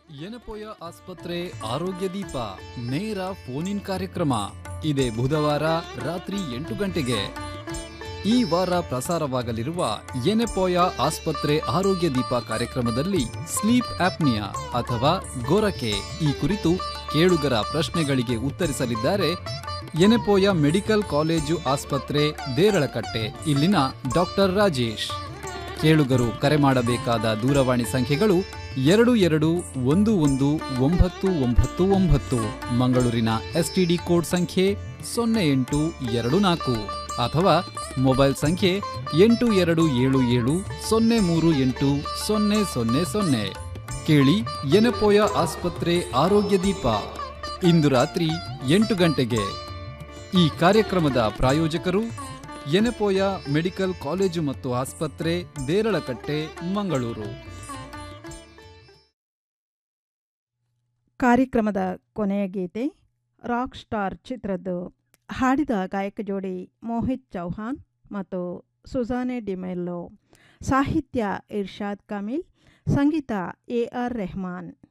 ಎನಪೋಯ ಆಸ್ಪತ್ರೆ ಆರೋಗ್ಯ ದೀಪ ನೇರ ಫೋನ್ ಇನ್ ಕಾರ್ಯಕ್ರಮ ಇದೇ ಬುಧವಾರ ರಾತ್ರಿ ಎಂಟು ಗಂಟೆಗೆ ಈ ವಾರ ಪ್ರಸಾರವಾಗಲಿರುವ ಎನೆಪೋಯ ಆಸ್ಪತ್ರೆ ಆರೋಗ್ಯ ದೀಪ ಕಾರ್ಯಕ್ರಮದಲ್ಲಿ ಸ್ಲೀಪ್ ಆಪ್ನಿಯಾ ಅಥವಾ ಗೊರಕೆ ಈ ಕುರಿತು ಕೇಳುಗರ ಪ್ರಶ್ನೆಗಳಿಗೆ ಉತ್ತರಿಸಲಿದ್ದಾರೆ ಎನೆಪೋಯ ಮೆಡಿಕಲ್ ಕಾಲೇಜು ಆಸ್ಪತ್ರೆ ದೇರಳಕಟ್ಟೆ ಇಲ್ಲಿನ ಡಾಕ್ಟರ್ ರಾಜೇಶ್ ಕೇಳುಗರು ಕರೆ ಮಾಡಬೇಕಾದ ದೂರವಾಣಿ ಸಂಖ್ಯೆಗಳು ಎರಡು ಎರಡು ಒಂದು ಒಂದು ಒಂಬತ್ತು ಒಂಬತ್ತು ಒಂಬತ್ತು ಮಂಗಳೂರಿನ ಎಸ್ಟಿಡಿ ಕೋಡ್ ಸಂಖ್ಯೆ ಸೊನ್ನೆ ಎಂಟು ಎರಡು ನಾಲ್ಕು ಅಥವಾ ಮೊಬೈಲ್ ಸಂಖ್ಯೆ ಎಂಟು ಎರಡು ಏಳು ಏಳು ಸೊನ್ನೆ ಮೂರು ಎಂಟು ಸೊನ್ನೆ ಸೊನ್ನೆ ಸೊನ್ನೆ ಕೇಳಿ ಎನಪೋಯ ಆಸ್ಪತ್ರೆ ಆರೋಗ್ಯ ದೀಪ ಇಂದು ರಾತ್ರಿ ಎಂಟು ಗಂಟೆಗೆ ಈ ಕಾರ್ಯಕ್ರಮದ ಪ್ರಾಯೋಜಕರು ಎನಪೋಯ ಮೆಡಿಕಲ್ ಕಾಲೇಜು ಮತ್ತು ಆಸ್ಪತ್ರೆ ದೇರಳಕಟ್ಟೆ ಮಂಗಳೂರು ಕಾರ್ಯಕ್ರಮದ ಕೊನೆಯ ಗೀತೆ ರಾಕ್ ಸ್ಟಾರ್ ಚಿತ್ರದ್ದು ಹಾಡಿದ ಗಾಯಕ ಜೋಡಿ ಮೋಹಿತ್ ಚೌಹಾನ್ ಮತ್ತು ಸುಜಾನೆ ಡಿಮೆಲ್ಲೋ ಸಾಹಿತ್ಯ ಇರ್ಷಾದ್ ಕಮೀಲ್ ಸಂಗೀತ ಎ ಆರ್ ರೆಹಮಾನ್